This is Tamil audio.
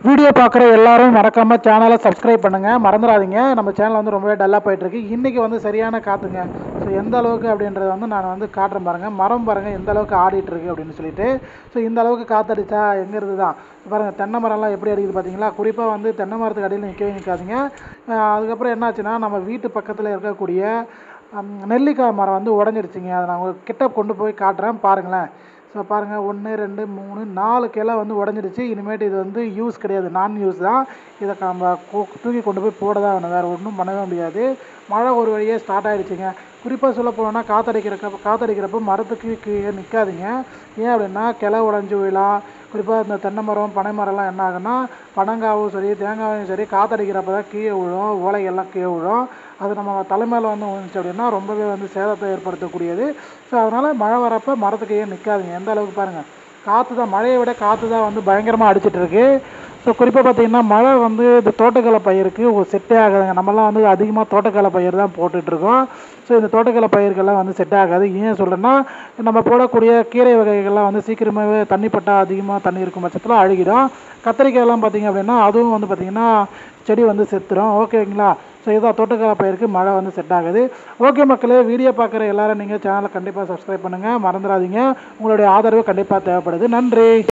வீடியோ பார்க்குற எல்லாரும் மறக்காமல் சேனலை சப்ஸ்கிரைப் பண்ணுங்கள் மறந்துடாதீங்க நம்ம சேனல் வந்து ரொம்பவே டல்லாக போயிட்டுருக்கு இன்றைக்கி வந்து சரியான காற்றுங்க ஸோ எந்த அளவுக்கு அப்படின்றத வந்து நான் வந்து காட்டுறேன் பாருங்கள் மரம் பாருங்கள் எந்த அளவுக்கு ஆடிட்டு இருக்கு அப்படின்னு சொல்லிட்டு ஸோ இந்த அளவுக்கு காற்றடிச்சா எங்கிறது தான் பாருங்கள் தென்னை மரம்லாம் எப்படி அடிக்குது பார்த்தீங்களா குறிப்பாக வந்து தென்னை மரத்துக்கு அடியில் நிற்கவே நிற்காதீங்க அஹ் அதுக்கப்புறம் என்னாச்சுன்னா நம்ம வீட்டு பக்கத்தில் இருக்கக்கூடிய ஹம், நெல்லிக்காய் மரம் வந்து உடஞ்சிருச்சுங்க அதை நான் உங்களுக்கு கிட்ட கொண்டு போய் காட்டுறேன் பாருங்களேன் ஸோ பாருங்கள் ஒன்று ரெண்டு மூணு நாலு கிளை வந்து உடஞ்சிடுச்சு இனிமேட்டு இது வந்து யூஸ் கிடையாது நான் யூஸ் தான் இதை நம்ம கு- தூக்கி கொண்டு போய் போட தான் வேணும் வேறு ஒன்றும் பண்ணவே முடியாது மழை ஒரு வழியே ஸ்டார்ட் ஆகிடுச்சுங்க குறிப்பாக சொல்ல போனோம்னா காத்தடிக்கிறப்ப காத்தடிக்கிறப்ப மரத்துக்கு கீழே நிற்காதீங்க ஏன் அப்படின்னா கிளை உடஞ்சி விழலாம் குறிப்பாக இந்த தென்னை மரம் பனை மரம்லாம் என்ன ஆகுன்னா பனங்காவும் சரி தேங்காயும் சரி காத்தடிக்கிறப்ப தான் கீழே விழும் ஓலைகள்லாம் கீழே விழும் அது நம்ம தலைமையில் வந்து விழுந்துச்சு அப்படின்னா ரொம்பவே வந்து சேதத்தை ஏற்படுத்தக்கூடியது ஸோ அதனால் மழை வரப்போ மரத்துக்கு ஏன் நிற்காதீங்க எந்த அளவுக்கு பாருங்கள் காற்று தான் மழையை விட காற்று தான் வந்து பயங்கரமாக அடிச்சிட்டு இருக்கு ஸோ குறிப்பாக பார்த்தீங்கன்னா மழை வந்து இந்த தோட்டக்கலை பயிருக்கு ஒரு செட்டே ஆகாதுங்க நம்மலாம் வந்து அதிகமாக தோட்டக்கலை பயிர் தான் போட்டுட்ருக்கோம் ஸோ இந்த தோட்டக்கலை பயிர்கள்லாம் வந்து செட் ஆகாது ஏன் சொல்கிறேன்னா நம்ம போடக்கூடிய கீரை வகைகள்லாம் வந்து சீக்கிரமாகவே தண்ணி பட்டா அதிகமாக தண்ணி இருக்கும் பட்சத்தில் அழுகிடும் கத்திரிக்காயெல்லாம் பார்த்தீங்க அப்படின்னா அதுவும் வந்து பார்த்திங்கன்னா செடி வந்து செத்துரும் ஓகேங்களா ஸோ இதான் தோட்டக்கலை பயிருக்கு மழை வந்து செட் ஆகுது ஓகே மக்களே வீடியோ பார்க்குற எல்லாரும் நீங்கள் சேனலை கண்டிப்பாக சப்ஸ்கிரைப் பண்ணுங்கள் மறந்துடாதீங்க உங்களுடைய ஆதரவு கண்டிப்பாக தேவைப்படுது நன்றி